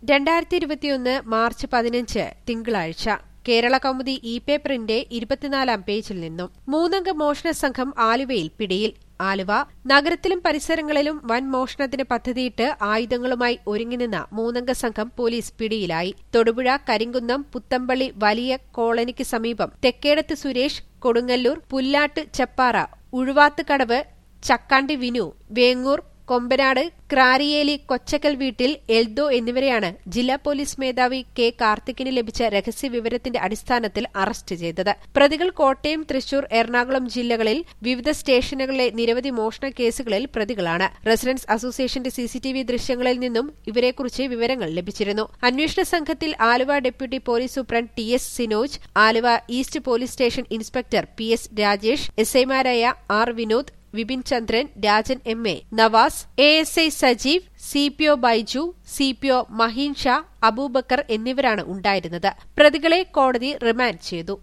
രണ്ടായിരത്തി ഇരുപത്തിയൊന്ന് മാർച്ച് പതിനഞ്ച് തിങ്കളാഴ്ച കേരള കൗമുദി ഇ പേപ്പറിന്റെ ഇരുപത്തിനാലാം പേജിൽ നിന്നും മൂന്നംഗ മോഷണ സംഘം ആലുവയിൽ പിടിയിൽ ആലുവ നഗരത്തിലും പരിസരങ്ങളിലും വൻ മോഷണത്തിന് പദ്ധതിയിട്ട് ആയുധങ്ങളുമായി ഒരുങ്ങിനിന്ന മൂന്നംഗ സംഘം പോലീസ് പിടിയിലായി തൊടുപുഴ കരിങ്കുന്നം പുത്തമ്പള്ളി വലിയ കോളനിക്ക് സമീപം തെക്കേടത്ത് സുരേഷ് കൊടുങ്ങല്ലൂർ പുല്ലാട്ട് ചപ്പാറ ഉഴുവാത്തുകടവ് ചക്കാണ്ടി വിനു വേങ്ങൂർ കൊമ്പനാട് ക്രാരിയേലി കൊച്ചക്കൽ വീട്ടിൽ എൽദോ എന്നിവരെയാണ് ജില്ലാ പോലീസ് മേധാവി കെ കാർത്തിക്കിന് ലഭിച്ച രഹസ്യവിവരത്തിന്റെ അടിസ്ഥാനത്തിൽ അറസ്റ്റ് ചെയ്തത് പ്രതികൾ കോട്ടയം തൃശൂർ എറണാകുളം ജില്ലകളിൽ വിവിധ സ്റ്റേഷനുകളിലെ നിരവധി മോഷണ കേസുകളിൽ പ്രതികളാണ് റെസിഡൻസ് അസോസിയേഷന്റെ സിസിടിവി ദൃശ്യങ്ങളിൽ നിന്നും ഇവരെക്കുറിച്ച് വിവരങ്ങൾ ലഭിച്ചിരുന്നു അന്വേഷണ സംഘത്തിൽ Aluva deputy police superintendent T S Sinoj Aluva east police station inspector P S Rajesh S ഐമാരായ R Vinod Vipin Chandran Rajan M A Navas A S I Sajeev C P O Baiju C P O Maheen Shah Abubakar എന്നിവരാണ് ഉണ്ടായിരുന്നത് പ്രതികളെ കോടതി റിമാൻഡ് ചെയ്തു